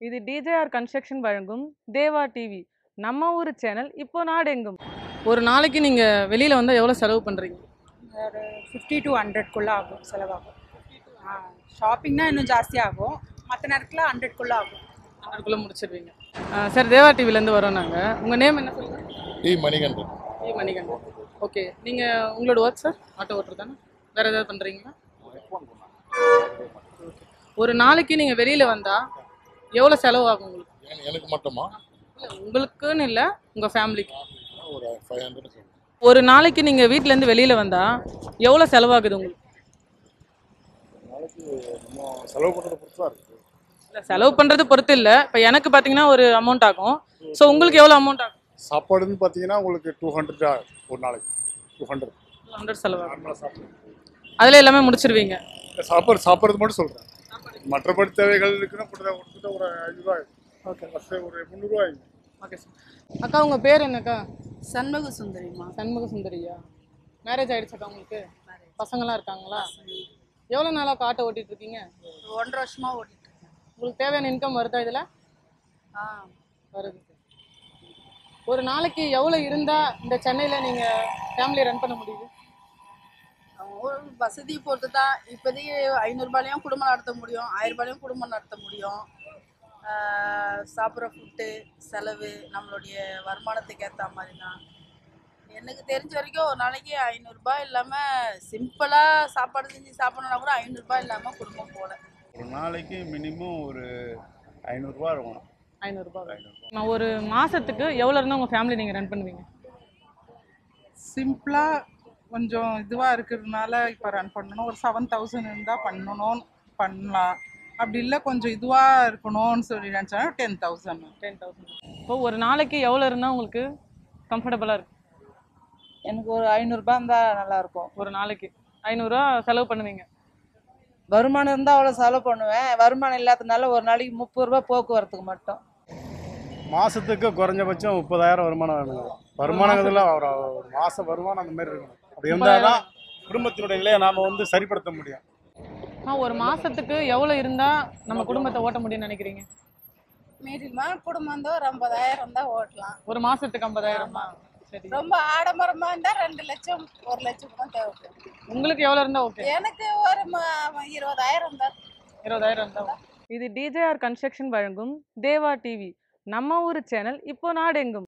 இது TJR construction வழங்கும் தேவா TV நம்ம ஊர் சேனல் இப்போ நாடெங்கும் ஒரு நாளைக்கு நீங்கள் வெளியில் வந்தால் எவ்வளோ செலவு பண்ணுறீங்க ஒரு ஃபிஃப்டி டு ஹண்ட்ரட்குள்ளே ஆகும் செலவாகும் ஆ ஷாப்பிங்னா இன்னும் ஜாஸ்தி ஆகும் மற்ற நேரத்தில் ஹண்ட்ரட்குள்ளே ஆகும் அதுக்குள்ளே முடிச்சிடுவீங்க ஆ, சார் தேவா டிவிலேருந்து வரோம் நாங்கள் உங்கள் நேம் என்ன சொல்லுங்கள் D Manikandan A Manikandan okay நீங்கள் உங்களோட ஒர்க் சார் ஆட்டோ ஓட்டுறது தானே வேறு ஏதாவது பண்ணுறீங்களா ஒரு நாளைக்கு நீங்கள் வெளியில் வந்தால் எவ்வளோ செலவு ஆகும் உங்களுக்கு ஏன் எனக்கு மட்டுமா இல்ல, உங்களுக்குன்னு இல்லை உங்கள் ஃபேமிலிக்கு ஒரு ஃபைவ் ஹண்ட்ரட் சொல்லுங்கள் ஒரு நாளைக்கு நீங்கள் வீட்டிலேருந்து வெளியில் வந்தால் எவ்வளோ செலவாகுது உங்களுக்கு நாளைக்கு நம்ம செலவு பண்ணுறத பொறுத்து தான் இருக்குது இல்லை செலவு பண்ணுறது பொறுத்து இல்லை இப்போ எனக்கு பார்த்தீங்கன்னா ஒரு அமௌண்ட் ஆகும் ஸோ உங்களுக்கு எவ்வளோ அமௌண்ட் ஆகும் சாப்பாடுன்னு பார்த்தீங்கன்னா உங்களுக்கு டூ ஹண்ட்ரட் ஒரு நாளைக்கு டூ ஹண்ட்ரட் ஹண்ட்ரட் செலவாகும் நார்மலாக சாப்பிடுங்க அதில் எல்லாமே முடிச்சிருவீங்க சாப்பாடு சாப்பிட்றது மட்டும் சொல்கிறேன் மற்றபடி தேவைகள் இருக்குன்னா கொடுத்த கொடுத்துட்டு ஒரு ஐநூறுரூவா ஓகே ஃபஸ்ட்டு ஒரு முந்நூறுரூவா ஓகே சார் அக்கா உங்கள் பேர் என்னக்கா சண்முக சுந்தரிமா சண்முக சுந்தரியா மேரேஜ் ஆயிடுச்சாக்கா உங்களுக்கு பசங்களாம் இருக்காங்களா எவ்வளோ நாளாக ஆட்டோ ஓட்டிட்டு இருக்கீங்க ஒன்றரை வருஷமா ஓட்டிட்டு இருக்கேன் உங்களுக்கு தேவையான இன்கம் வருதா இதில் ஆ வருது ஒரு நாளைக்கு எவ்வளோ இருந்தால் இந்த சென்னையில் நீங்கள் ஃபேமிலியை ரன் பண்ண முடியுது அவங்க ஒரு வசதி பொறுத்து தான் இப்போதைக்கு ஐநூறுரூபாலையும் குடும்பம் நடத்த முடியும் ஆயிரம் ரூபாயிலையும் குடும்பம் நடத்த முடியும் சாப்பிட்ற ஃபுட்டு செலவு நம்மளுடைய வருமானத்துக்கு ஏற்ற மாதிரி தான் எனக்கு தெரிஞ்ச வரைக்கும் ஒரு நாளைக்கு ஐநூறுரூபா இல்லாமல் சிம்பிளாக சாப்பாடு செஞ்சு சாப்பிட்ணுன்னா கூட ஐநூறுரூபா இல்லாமல் குடும்பம் போகல ஒரு நாளைக்கு மினிமம் ஒரு ஐநூறுரூவா இருக்கும் ஐநூறுரூபா நான் ஒரு மாதத்துக்கு எவ்வளோ இருந்தால் உங்கள் ஃபேமிலி நீங்கள் ரன் பண்ணுவீங்க சிம்பிளாக கொஞ்சம் இதுவாக இருக்கிறதுனால இப்போ ரன் பண்ணணும் ஒரு செவன் தௌசண்ட் இருந்தால் பண்ணணும் பண்ணலாம் அப்படி இல்லை கொஞ்சம் இதுவாக இருக்கணும்னு சொல்லி நினச்சா டென் தௌசண்ட் டென் தௌசண்ட் இப்போ ஒரு நாளைக்கு எவ்வளோ இருந்தால் உங்களுக்கு கம்ஃபர்டபுளாக இருக்கும் எனக்கு ஒரு ஐநூறுரூபா இருந்தால் நல்லாயிருக்கும் ஒரு நாளைக்கு ஐநூறுரூவா செலவு பண்ணுவீங்க வருமானம் இருந்தால் அவ்வளோ செலவு பண்ணுவேன் வருமானம் இல்லாததுனால ஒரு நாளைக்கு முப்பது ரூபா போக்குவரத்துக்கு மட்டும் மாதத்துக்கு குறைஞ்சபட்சம் முப்பதாயிரம் வருமானம் வேணுங்க வருமானங்கிறதுல ஒரு ஒரு மாத வருமானம் அந்த மாதிரி இருக்கணும் அப்படி இருந்தால் தான் குடும்பத்தினுடைய நிலையை நாம் வந்து சரிப்படுத்த முடியும் ஆ ஒரு மாதத்துக்கு எவ்வளோ இருந்தால் நம்ம குடும்பத்தை ஓட்ட முடியும்னு நினைக்கிறீங்க மீடியமாக குடும்பம் வந்து ஒரு ஐம்பதாயிரம் தான் ஓட்டலாம் ஒரு மாதத்துக்கு ஐம்பதாயிரமா சரி ரொம்ப ஆடம்பரமாக இருந்தால் ரெண்டு லட்சம் ஒரு லட்சம் தான் தேவைப்படும் உங்களுக்கு எவ்வளோ இருந்தால் ஓகே எனக்கு ஒரு ம- இருபதாயிரம் தான் இருபதாயிரம் இருந்தால் இது டிஜேஆர் கன்ஸ்ட்ரக்ஷன் வழங்கும் தேவா டிவி நம்ம ஊர் சேனல் இப்போ நாடெங்கும்